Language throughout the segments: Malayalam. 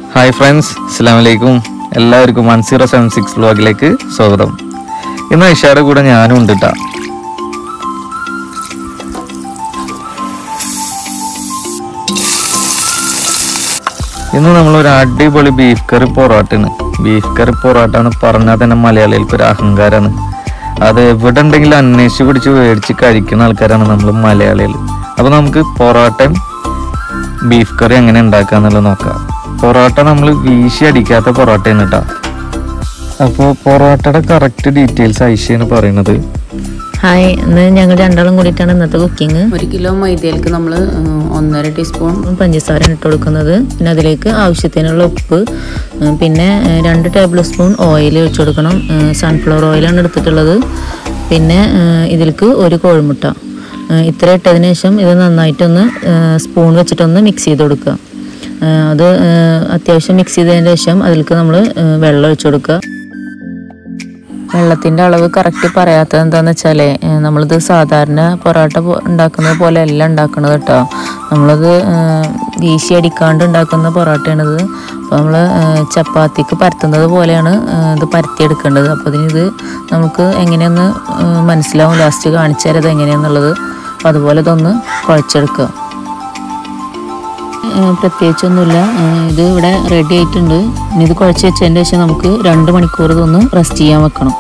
ഹായ് ഫ്രണ്ട്സ് അസ്സാം വലൈക്കും എല്ലാവർക്കും വൺ സീറോ സെവൻ സിക്സ് വ്ലോഗിലേക്ക് സ്വാഗതം ഇന്ന് ഐഷാടെ കൂടെ ഞാനും ഉണ്ട് കേട്ടാ ഇന്ന് നമ്മളൊരു അടിപൊളി ബീഫ് കറി പൊറോട്ടയാണ് ബീഫ് കറി പൊറോട്ടാണ് പറഞ്ഞാൽ തന്നെ മലയാളികൾക്ക് ഒരു അഹങ്കാരമാണ് അത് എവിടെ ഉണ്ടെങ്കിലും അന്വേഷിച്ച് പിടിച്ച് മേടിച്ച് കഴിക്കുന്ന ആൾക്കാരാണ് നമ്മൾ മലയാളികൾ അപ്പോൾ നമുക്ക് പൊറോട്ടയും ബീഫ് കറി എങ്ങനെ ഉണ്ടാക്കാന്നുള്ളത് നോക്കാം പൊറോട്ട നമ്മൾ വീശി അടിക്കാത്ത പൊറോട്ടയാണ് കേട്ടോ അപ്പോൾ പൊറോട്ടയുടെ കറക്റ്റ് ഡീറ്റെയിൽസ് ഐഷയാണ് പറയുന്നത് ഹായ് ഇന്ന് ഞങ്ങൾ രണ്ടാളും കൂടിയിട്ടാണ് ഇന്നത്തെ കുക്കിംഗ് ഒരു കിലോ മൈദയിലേക്ക് നമ്മൾ ഒന്നര ടീസ്പൂൺ പഞ്ചസാര ഇട്ട് കൊടുക്കുന്നത് പിന്നെ അതിലേക്ക് ആവശ്യത്തിനുള്ള ഉപ്പ് ഉം, പിന്നെ ഏഹ്, രണ്ട് ടേബിൾ സ്പൂൺ ഓയിൽ ഒഴിച്ചു കൊടുക്കണം സൺഫ്ലവർ ഓയിലാണ് എടുത്തിട്ടുള്ളത് പിന്നെ ഏഹ്, ഇതിലേക്ക് ഒരു കോഴിമുട്ട ഏഹ്, ഇത്ര ഇട്ടതിന് ശേഷം ഇത് നന്നായിട്ടൊന്ന് സ്പൂൺ വെച്ചിട്ടൊന്ന് മിക്സ് ചെയ്ത് കൊടുക്കുക ഏഹ്, അത് ഏഹ്, അത്യാവശ്യം മിക്സ് ചെയ്തതിന് ശേഷം അതിലേക്ക് നമ്മൾ വെള്ളം ഒഴിച്ചു കൊടുക്കുക വെള്ളത്തിൻ്റെ അളവ് കറക്റ്റ് പറയാത്തത് എന്താണെന്ന് വെച്ചാൽ നമ്മളിത് സാധാരണ പൊറോട്ട പോ- ഉണ്ടാക്കുന്നത് പോലെ അല്ല ഉണ്ടാക്കുന്നത് കേട്ടോ നമ്മളത് ഏഹ്, വീശി അടിക്കാണ്ട് ഉണ്ടാക്കുന്ന പൊറോട്ടയാണിത് അപ്പോൾ നമ്മൾ ചപ്പാത്തിക്ക് പരത്തുന്നത് പോലെയാണ് ഏഹ്, ഇത് പരത്തിയെടുക്കേണ്ടത് അപ്പോൾ ഇതിനിത് നമുക്ക് എങ്ങനെയൊന്ന് ഏഹ്, മനസ്സിലാവും ലാസ്റ്റ് കാണിച്ചു തരാം ഇത് എങ്ങനെയാണെന്നുള്ളത് അപ്പോൾ അതുപോലെ ഇതൊന്ന് കുഴച്ചെടുക്കുക ഏഹ് പ്രത്യേകിച്ചൊന്നുമില്ല ഏഹ് ഇത് ഇവിടെ റെഡി ആയിട്ടുണ്ട് ഇനി ഇത് കുഴച്ച് വെച്ചതിന് ശേഷം നമുക്ക് രണ്ട് മണിക്കൂർ ഇതൊന്ന് റെസ്റ്റ് ചെയ്യാൻ വെക്കണം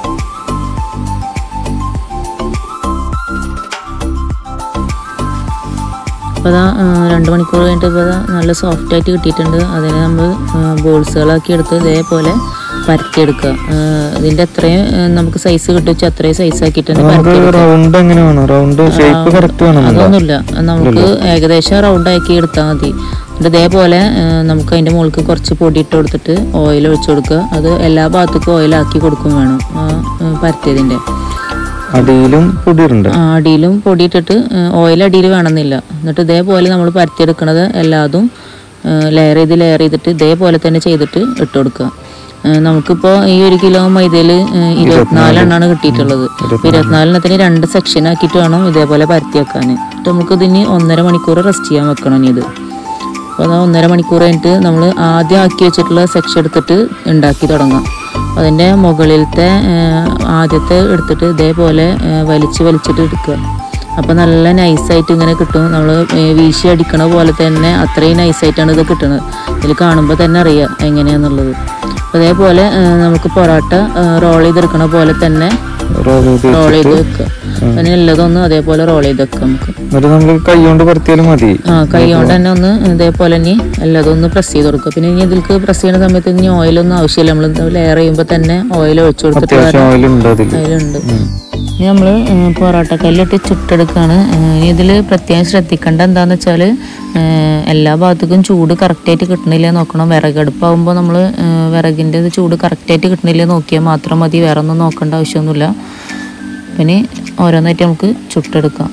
അപ്പോൾ അതാ രണ്ട് മണിക്കൂർ കഴിഞ്ഞിട്ട് ഇപ്പോൾ ദാ നല്ല സോഫ്റ്റ് ആയിട്ട് കിട്ടിയിട്ടുണ്ട് അതിനെ നമ്മൾ ബോൾസുകളാക്കി എടുത്ത് ഇതേപോലെ പരത്തിയെടുക്കുക ഏഹ് ഇതിൻ്റെ അത്രയും ഏഹ് നമുക്ക് സൈസ് കിട്ടുവെച്ചാൽ അത്രയും സൈസ് ആക്കിയിട്ട് തന്നെ നമുക്ക് പരത്തിയെടുക്കുക റൗണ്ട് എങ്ങനെ വേണം റൗണ്ട് ഷേപ്പ് കറക്റ്റ് വേണം അതൊന്നുമില്ല നമുക്ക് ഏകദേശം റൗണ്ട് ആക്കി എടുത്താൽ മതി എന്നിട്ട് ഇതേപോലെ ആ, നമുക്ക് അതിൻ്റെ മുകൾക്ക് കുറച്ച് പൊടി ഇട്ട് കൊടുത്തിട്ട് ഓയിൽ ഒഴിച്ചു കൊടുക്കുക അത് എല്ലാ ഭാഗത്തേക്കും ഓയിലാക്കി കൊടുക്കും വേണം ആ, ആ, പരത്തിയതിൻ്റെ അടിയിലും പൊടിയുണ്ട് ആ, അടിയിലും പൊടി ഇട്ടിട്ട് ഓയിൽ അടിയിൽ വേണമെന്നില്ല എന്നിട്ട് ഇതേപോലെ നമ്മൾ പരത്തിയെടുക്കണത് എല്ലാതും ലെയർ ചെയ്ത് ലെയർ ചെയ്തിട്ട് ഇതേപോലെ തന്നെ ചെയ്തിട്ട് ഇട്ട് കൊടുക്കുക ആ, നമുക്കിപ്പോൾ ഈ ഒരു കിലോ മൈദയിൽ ഇരുപത്തിനാലെണ്ണാണ് കിട്ടിയിട്ടുള്ളത് അപ്പോൾ ഇരുപത്തിനാലെണ്ണത്തിന് രണ്ട് സെക്ഷൻ ആക്കിയിട്ട് വേണം ഇതേപോലെ പരത്തി വെക്കാൻ എന്നിട്ട് നമുക്ക് ഇതിന് ഒന്നര മണിക്കൂർ റെസ്റ്റ് ചെയ്യാൻ വെക്കണം ഇനി ഇത് അപ്പോൾ അത് ഒന്നര മണിക്കൂർ കഴിഞ്ഞിട്ട് നമ്മൾ ആദ്യം ആക്കി വെച്ചിട്ടുള്ള സെക്ഷൻ എടുത്തിട്ട് ഉണ്ടാക്കി തുടങ്ങാം അതിൻ്റെ മുകളിലത്തെ ആ, ആദ്യത്തെ എടുത്തിട്ട് ഇതേപോലെ ആ, വലിച്ച് വലിച്ചിട്ട് എടുക്കുക അപ്പോൾ നല്ല നൈസായിട്ട് ഇങ്ങനെ കിട്ടും നമ്മൾ വീശി അടിക്കണ പോലെ തന്നെ അത്രയും നൈസായിട്ടാണ് ഇത് കിട്ടുന്നത് ഇതിൽ കാണുമ്പോൾ തന്നെ അറിയാം എങ്ങനെയാണെന്നുള്ളത് അപ്പോൾ അതേപോലെ ആ, നമുക്ക് പൊറോട്ട റോൾ ചെയ്തെടുക്കണ പോലെ തന്നെ റോൾ ചെയ്ത് റോൾ ചെയ്ത് വെക്കുക അതിന് എല്ലാതൊന്നും അതേപോലെ റോൾ ചെയ്ത് വെക്കാം നമുക്ക് എന്നിട്ട് നമ്മൾ കൈ കൊണ്ട് പരത്തിയാലും മതി ആ കൈ കൊണ്ട് തന്നെ ഒന്ന് ഇതേപോലെ ഇനി എല്ലാതും ഒന്ന് പ്രസ് ചെയ്ത് കൊടുക്കുക പിന്നെ ഇനി ഇതിലേക്ക് പ്രസ് ചെയ്യുന്ന സമയത്ത് ഇനി ഓയിലൊന്നും ആവശ്യമില്ല നമ്മൾ ലെയർ ചെയ്യുമ്പോൾ തന്നെ ഓയിൽ ഒഴിച്ചു കൊടുത്തിട്ട് അത്യാവശ്യം ഓയിൽ ഉണ്ട് അതിൽ അതിലുണ്ട് ഇനി നമ്മൾ പൊറോട്ട കല്ലിട്ട് ചുട്ടെടുക്കുകയാണ് ഇനി ഇതിൽ പ്രത്യേകം ശ്രദ്ധിക്കേണ്ട എന്താണെന്ന് വെച്ചാൽ എല്ലാ ഭാഗത്തേക്കും ചൂട് കറക്റ്റായിട്ട് കിട്ടണില്ലേ നോക്കണം വിറകടുപ്പാകുമ്പോൾ നമ്മൾ വിറകിൻ്റെ ചൂട് കറക്റ്റായിട്ട് കിട്ടണില്ലേ നോക്കിയാൽ മാത്രം മതി വേറെ ഒന്നും നോക്കേണ്ട ആവശ്യമൊന്നുമില്ല പിന്നെ ഓരോന്നായിട്ട് നമുക്ക് ചുട്ടെടുക്കാം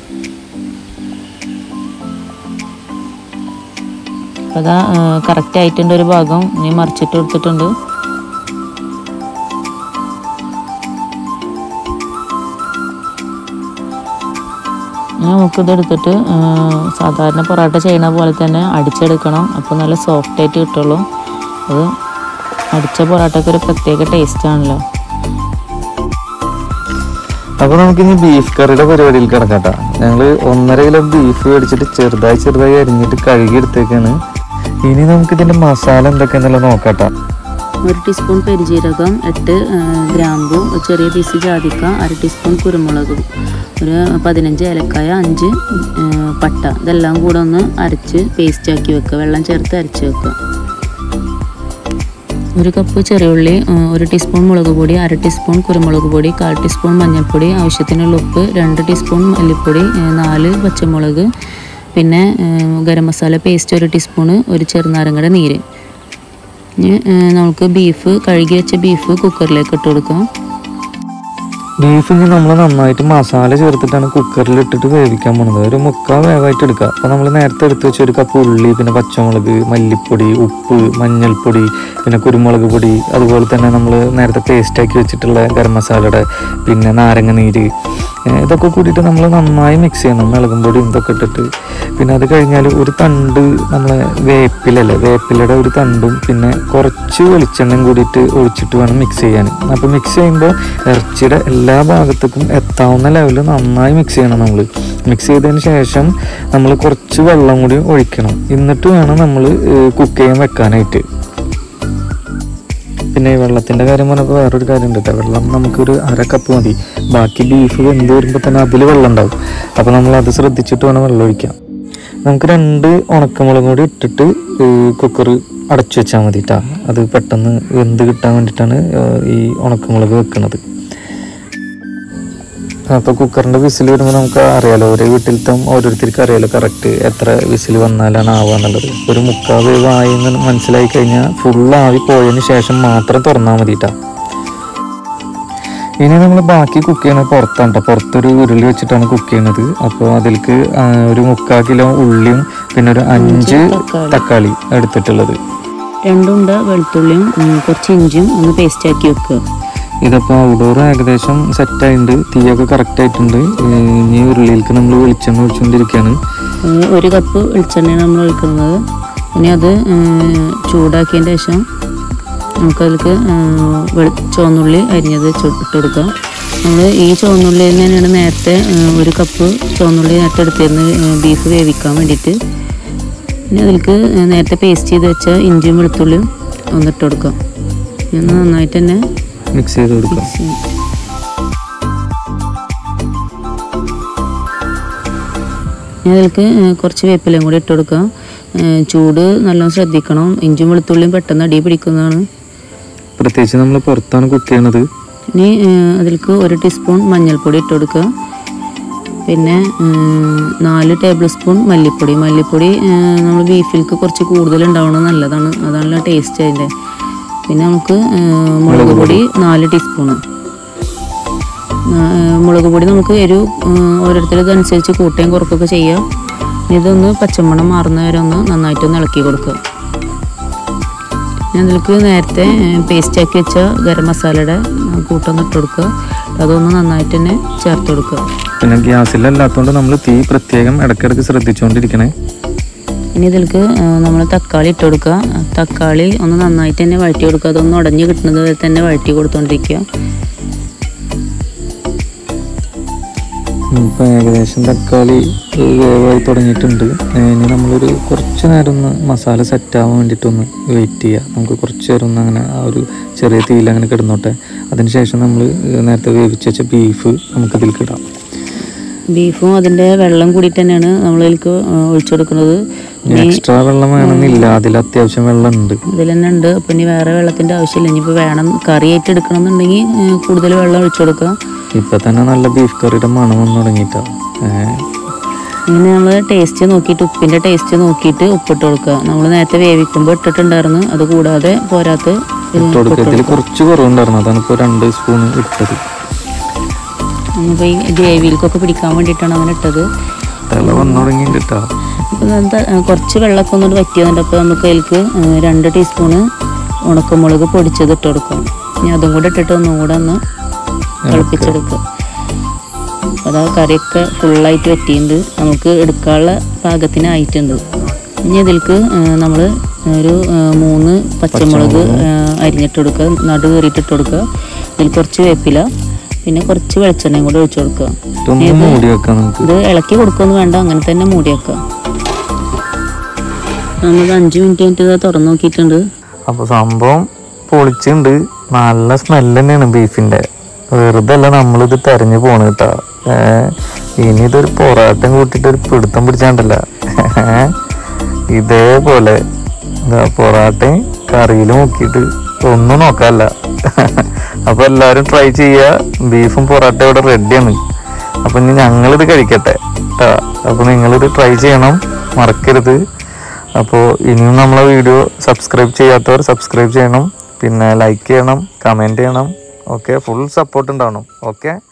അപ്പോൾ അതാ കറക്റ്റ് ആയിട്ടുണ്ട് ഒരു ഭാഗം ഇനി മറിച്ചിട്ട് കൊടുത്തിട്ടുണ്ട് ഇനി നമുക്കിത് എടുത്തിട്ട് ആ, സാധാരണ പൊറോട്ട ചെയ്യണ പോലെ തന്നെ അടിച്ചെടുക്കണം അപ്പോൾ നല്ല സോഫ്റ്റ് ആയിട്ട് കിട്ടുള്ളൂ അത് അടിച്ച പൊറോട്ടയ്ക്ക് ഒരു പ്രത്യേക ടേസ്റ്റ് ആണല്ലോ അപ്പൊ നമുക്ക് ഇനി ബീഫ് കറിയുടെ പരിപാടിയിൽ കിടക്കട്ടാ ഞങ്ങള് ഒന്നര കിലോ ബീഫ് മേടിച്ചിട്ട് ചെറുതായി ചെറുതായി അരിഞ്ഞിട്ട് കഴുകി എടുത്തേക്കാണ് ഇനി നമുക്ക് ഇതിന്റെ മസാല എന്തൊക്കെയാന്നുള്ളത് നോക്കട്ടാ ഒരു ടീസ്പൂൺ പെരിജീരകം എട്ട് ആ, ഗ്രാമ്പു ഒരു ചെറിയ പീസ് ജാതിക്ക അര ടീസ്പൂൺ കുരുമുളക് ഒരു പതിനഞ്ച് ഏലക്കായ അഞ്ച് ആ, പട്ട ഇതെല്ലാം കൂടെ ഒന്ന് അരച്ച് പേസ്റ്റ് ആക്കി വെക്കുക വെള്ളം ചേർത്ത് അരച്ച് വെക്കുക ഒരു കപ്പ് ചെറിയുള്ളി ആ, ഒരു ടീസ്പൂൺ മുളക് പൊടി അര ടീസ്പൂൺ കുരുമുളക് പൊടി കാൽ ടീസ്പൂൺ മഞ്ഞൾപ്പൊടി ആവശ്യത്തിനുള്ള ഉപ്പ് രണ്ട് ടീസ്പൂൺ മല്ലിപ്പൊടി ആ, നാല് പച്ചമുളക് പിന്നെ ആ, ഗരം മസാല പേസ്റ്റ് ഒരു ടീസ്പൂണ് ഒരു ചെറുനാരങ്ങയുടെ നീര് ഇനി ആ, നമുക്ക് ബീഫ് കഴുകി വെച്ച ബീഫ് കുക്കറിലേക്ക് ഇട്ട് കൊടുക്കാം ബീഫ് ഇനി നമ്മൾ നന്നായിട്ട് മസാല ചേർത്തിട്ടാണ് കുക്കറിൽ ഇട്ടിട്ട് വേവിക്കാൻ പോണത് ഒരു മുക്കാൽ വേവായിട്ട് എടുക്കുക അപ്പോൾ നമ്മൾ നേരത്തെ എടുത്ത് വെച്ച ഒരു കപ്പ് ഉള്ളി പിന്നെ പച്ചമുളക് മല്ലിപ്പൊടി ഉപ്പ് മഞ്ഞൾപ്പൊടി പിന്നെ കുരുമുളക് പൊടി അതുപോലെ തന്നെ നമ്മൾ നേരത്തെ പേസ്റ്റാക്കി വെച്ചിട്ടുള്ള ഗരം മസാലയുടെ പിന്നെ നാരങ്ങ നീര് ഏഹ് ഇതൊക്കെ കൂടിയിട്ട് നമ്മൾ നന്നായി മിക്സ് ചെയ്യണം മുളകും പൊടിയും ഇതൊക്കെ ഇട്ടിട്ട് പിന്നെ അത് കഴിഞ്ഞാൽ ഒരു തണ്ട് നമ്മളെ വേപ്പിലല്ലേ വേപ്പിലയുടെ ഒരു തണ്ടും പിന്നെ കുറച്ച് വെളിച്ചെണ്ണയും കൂടിയിട്ട് ഒഴിച്ചിട്ട് വേണം മിക്സ് ചെയ്യാൻ അപ്പോൾ മിക്സ് ചെയ്യുമ്പോൾ ഇറച്ചിയുടെ എല്ലാ ഭാഗത്തേക്കും എത്താവുന്ന ലെവലിൽ നന്നായി മിക്സ് ചെയ്യണം നമ്മൾ മിക്സ് ചെയ്തതിന് ശേഷം നമ്മൾ കുറച്ച് വെള്ളം കൂടി ഒഴിക്കണം എന്നിട്ട് വേണം നമ്മൾ കുക്ക് ചെയ്യാൻ വെക്കാനായിട്ട് പിന്നെ ഈ വെള്ളത്തിൻ്റെ കാര്യം പറഞ്ഞപ്പോൾ വേറൊരു കാര്യം ഉണ്ട് കേട്ടോ വെള്ളം നമുക്കൊരു അര കപ്പ് മതി ബാക്കി ബീഫ് വെന്ത് വരുമ്പോൾ തന്നെ അതിൽ വെള്ളം ഉണ്ടാവും അപ്പോൾ നമ്മൾ അത് ശ്രദ്ധിച്ചിട്ട് വേണം വെള്ളം ഒഴിക്കാം നമുക്ക് രണ്ട് ഉണക്കമുളകും കൂടി ഇട്ടിട്ട് കുക്കർ അടച്ചു വെച്ചാൽ മതി കേട്ടോ അത് പെട്ടെന്ന് വെന്ത് കിട്ടാൻ വേണ്ടിയിട്ടാണ് ഏഹ്, ഈ ഉണക്കമുളക് വെക്കുന്നത് അപ്പോൾ കുക്കറിൻ്റെ വിസിൽ വരുമ്പോൾ നമുക്ക് അറിയാലോ ഓരോ വീട്ടിലത്തെ ഓരോരുത്തർക്കും അറിയാലോ കറക്റ്റ് എത്ര വിസിൽ വന്നാലാണ് ആവുക എന്നുള്ളത് ഒരു മുക്കാൽ വേവ് ആയി എന്ന് മനസ്സിലായി കഴിഞ്ഞാൽ ഫുൾ ആവി പോയതിന് ശേഷം മാത്രം തുറന്നാൽ മതി ട്ടാ. ഇനി നമ്മൾ ബാക്കി കുക്ക് ചെയ്യണത് പുറത്താണ് ട്ടോ. പുറത്തൊരു ഉരുളി വെച്ചിട്ടാണ് കുക്ക് ചെയ്യണത് അപ്പോൾ അതിലേക്ക് ആ, ഒരു മുക്കാൽ കിലോ ഉള്ളിയും പിന്നെ ഒരു അഞ്ച് തക്കാളി. തക്കാളി എടുത്തിട്ടുള്ളത് രണ്ടുണ്ട വെളുത്തുള്ളിയും ഉം, കുറച്ച് ഇഞ്ചിയും ഒന്ന് പേസ്റ്റ് ആക്കി വെക്കുക ഇതിപ്പോൾ ഔട്ട്ഡോർ ഏകദേശം സെറ്റായിട്ടുണ്ട് തീയൊക്കെ കറക്റ്റ് ആയിട്ടുണ്ട് ഏഹ് ഇനി ഉരുളിയിലേക്ക് നമ്മൾ വെളിച്ചെണ്ണ ഒഴിച്ചുകൊണ്ടിരിക്കുകയാണ് ഏഹ് ഒരു കപ്പ് വെളിച്ചെണ്ണയാണ് നമ്മൾ ഒഴിക്കുന്നത് ഇനി അത് ഏഹ് ചൂടാക്കിയതിന് ശേഷം നമുക്കതിലേക്ക് ഏഹ് വെളി ചുവന്നുള്ളി അരിഞ്ഞത് ചു- ഇട്ട് കൊടുക്കാം നമ്മൾ ഈ ചുവന്നുള്ളി തന്നെയാണ് നേരത്തെ ഏഹ് ഒരു കപ്പ് ചുവന്നുള്ളി നേരത്തെ എടുത്തിരുന്ന് ഏഹ് ബീഫ് വേവിക്കാൻ വേണ്ടിയിട്ട് ഇനി അതിലേക്ക് ഏഹ് നേരത്തെ പേസ്റ്റ് ചെയ്ത് വെച്ച ഇഞ്ചിയും വെളുത്തുള്ളിയും ഒന്നിട്ട് കൊടുക്കാം ഇനി ഒന്ന് നന്നായിട്ട് തന്നെ മിക്സ് ചെയ്ത് കൊടുക്കാം മിക്സ് ചെയ്യാം ഇനി അതിലേക്ക് ഏഹ് കുറച്ച് വേപ്പിലയും കൂടി ഇട്ട് കൊടുക്കാം ഏഹ് ചൂട് നല്ലോണം ശ്രദ്ധിക്കണം ഇഞ്ചും വെളുത്തുള്ളിയും പെട്ടെന്ന് അടി പിടിക്കുന്നതാണ് പ്രത്യേകിച്ച് നമ്മൾ പുറത്താണ് കുക്ക് ചെയ്യണത് ഇനി ഏഹ് അതിലേക്ക് ഒരു ടീസ്പൂൺ മഞ്ഞൾപ്പൊടി ഇട്ട് കൊടുക്കുക പിന്നെ ഏഹ് നാല് ടേബിൾ സ്പൂൺ മല്ലിപ്പൊടി മല്ലിപ്പൊടി നമ്മൾ ബീഫിലേക്ക് കുറച്ച് കൂടുതൽ ഉണ്ടാവണം നല്ലതാണ് അതാണല്ലോ ടേസ്റ്റ് അതിൻ്റെ പിന്നെ നമുക്ക് ഏഹ് മുളക് പൊടി നാല് ടീസ്പൂണ് ഏഹ് മുളക് പൊടി നമുക്ക് എരിവ് ഓരോരുത്തരും ഇതനുസരിച്ച് കൂട്ടുകയും കുറക്കുകയൊക്കെ ചെയ്യാം ഇനി ഇതൊന്ന് പച്ചമണം മാറുന്ന വരെ ഒന്ന് നന്നായിട്ടൊന്ന് ഇളക്കി കൊടുക്കുക ഞാൻ ഇതിലേക്ക് നേരത്തെ പേസ്റ്റ് ആക്കി വെച്ച ഗരം മസാലയുടെ കൂട്ടൊന്ന് ഇട്ട് കൊടുക്കുക അതൊന്ന് നന്നായിട്ട് തന്നെ ചേർത്ത് കൊടുക്കുക പിന്നെ ഗ്യാസിലല്ലാത്തതുകൊണ്ട് നമ്മൾ തീ പ്രത്യേകം ഇടയ്ക്കിടയ്ക്ക് ശ്രദ്ധിച്ചുകൊണ്ടിരിക്കണേ ഇനി ഇതിലേക്ക് നമ്മൾ തക്കാളി ഇട്ട് കൊടുക്കുക തക്കാളി ഒന്ന് നന്നായിട്ട് തന്നെ വഴറ്റി കൊടുക്കുക അതൊന്ന് ഉടഞ്ഞ് കിട്ടുന്നത് വരെ തന്നെ വഴറ്റി കൊടുത്തോണ്ടിരിക്കുക ഇപ്പം ഏകദേശം തക്കാളി വേവായി തുടങ്ങിയിട്ടുണ്ട് ഏഹ് ഇനി നമ്മളൊരു കുറച്ച് നേരം ഒന്ന് മസാല സെറ്റ് ആവാൻ വേണ്ടിയിട്ടൊന്ന് വെയിറ്റ് ചെയ്യുക നമുക്ക് കുറച്ച് നേരം ഒന്ന് അങ്ങനെ ആ ഒരു ചെറിയ തീയിൽ അങ്ങനെ കിടന്നോട്ടെ അതിനുശേഷം നമ്മൾ നേരത്തെ വേവിച്ച് വെച്ച ബീഫ് നമുക്കിതിലേക്ക് ഇടാം ബീഫും അതിൻ്റെ വെള്ളം കൂടിയിട്ട് തന്നെയാണ് നമ്മളിതിലേക്ക് ഒഴിച്ചു കൊടുക്കുന്നത് ഇനി എക്സ്ട്രാ വെള്ളം വേണമെന്നില്ല അതിൽ അത്യാവശ്യം വെള്ളം ഉണ്ട് ഇതിൽ തന്നെ ഉണ്ട് അപ്പം ഇനി വേറെ വെള്ളത്തിൻ്റെ ആവശ്യമില്ല ഇനിയിപ്പോൾ വേണം കറിയായിട്ട് എടുക്കണം എന്നുണ്ടെങ്കിൽ ഏഹ് കൂടുതൽ വെള്ളം ഒഴിച്ചു കൊടുക്കുക ഇപ്പം തന്നെ നല്ല ബീഫ് കറിയുടെ മണം വന്ന് തുടങ്ങിയിട്ടാ ഏഹ് ഇങ്ങനെ നമ്മൾ ടേസ്റ്റ് നോക്കിയിട്ട് ഉപ്പിൻ്റെ ടേസ്റ്റ് നോക്കിയിട്ട് ഉപ്പിട്ട് കൊടുക്കുക നമ്മൾ നേരത്തെ വേവിക്കുമ്പോൾ ഇട്ടിട്ടുണ്ടായിരുന്നു അത് കൂടാതെ പോരാത്ത ഇത് ഇട്ട് കൊടുക്കുക ഇതിൽ കുറച്ച് കുറവുണ്ടായിരുന്നു അതാണ് ഇപ്പോൾ രണ്ട് സ്പൂൺ ഇട്ടത് നമുക്ക് ഈ ഗ്രേവിയിലേക്കൊക്കെ പിടിക്കാൻ വേണ്ടിയിട്ടാണ് അങ്ങനെ ഇട്ടത് തിള വന്നു തുടങ്ങിയിട്ടാ അപ്പോൾ എന്താ കുറച്ച് വെള്ളമൊക്കെ ഒന്നുകൂടി വറ്റിയതുണ്ട് അപ്പോൾ നമുക്ക് അതിലേക്ക് ഏഹ് രണ്ട് ടീസ്പൂണ് ഉണക്കമുളക് പൊടിച്ചത് ഇട്ട് കൊടുക്കാം ഇനി അതും കൂടെ ഇട്ടിട്ട് ഒന്നും കൂടെ ഒന്ന് തിളപ്പിച്ചെടുക്കുക അതാ കറിയൊക്കെ ഫുള്ളായിട്ട് വറ്റിയിട്ടുണ്ട് നമുക്ക് എടുക്കാനുള്ള പാകത്തിനായിട്ടുണ്ട് ഇനി ഇതിലേക്ക് നമ്മൾ ഒരു ഏഹ് മൂന്ന് പച്ചമുളക് ഏഹ് അരിഞ്ഞിട്ട് കൊടുക്കുക നടു കയറിയിട്ടിട്ട് കൊടുക്കുക ഇതിൽ കുറച്ച് വേപ്പില പിന്നെ കുറച്ച് വെളിച്ചെണ്ണയും കൂടെ ഒഴിച്ചു കൊടുക്കുക ഇതൊന്ന് മൂടി വെക്കാം നമുക്ക് ഇത് ഇളക്കി കൊടുക്കൊന്നും വേണ്ട അങ്ങനെ തന്നെ മൂടി വെക്കുക നമ്മൾ അഞ്ച് മിനിറ്റ് കഴിഞ്ഞിട്ട് ഇത് തുറന്നു നോക്കിയിട്ടുണ്ട് അപ്പോൾ സംഭവം പൊളിച്ചുണ്ട് നല്ല സ്മെല്ല് തന്നെയാണ് ബീഫിൻ്റെ വെറുതെ അല്ല നമ്മളിത് തെരഞ്ഞു പോണ് കേട്ടാ ഏഹ് ഇനി ഇതൊരു പൊറാട്ടം കൂട്ടിയിട്ട് ഒരു പിടുത്തം പിടിച്ചാണ്ടല്ല ഏഹ് ഇതേപോലെ ഇതാ പൊറാട്ടയും കറിയിൽ മുക്കിയിട്ട് ഒന്നും നോക്കാല്ല അപ്പോൾ എല്ലാവരും ട്രൈ ചെയ്യുക ബീഫും പൊറാട്ട ഇവിടെ റെഡിയാണ് അപ്പം ഇനി ഞങ്ങളിത് കഴിക്കട്ടെ കേട്ടാ അപ്പോൾ നിങ്ങളിത് ട്രൈ ചെയ്യണം മറക്കരുത് അപ്പോൾ ഇനിയും നമ്മളെ വീഡിയോ സബ്സ്ക്രൈബ് ചെയ്യാത്തവർ സബ്സ്ക്രൈബ് ചെയ്യണം പിന്നെ ലൈക്ക് ചെയ്യണം കമൻറ്റ് ചെയ്യണം ഓക്കെ ഫുൾ സപ്പോർട്ട് ഉണ്ടാവണം ഓക്കെ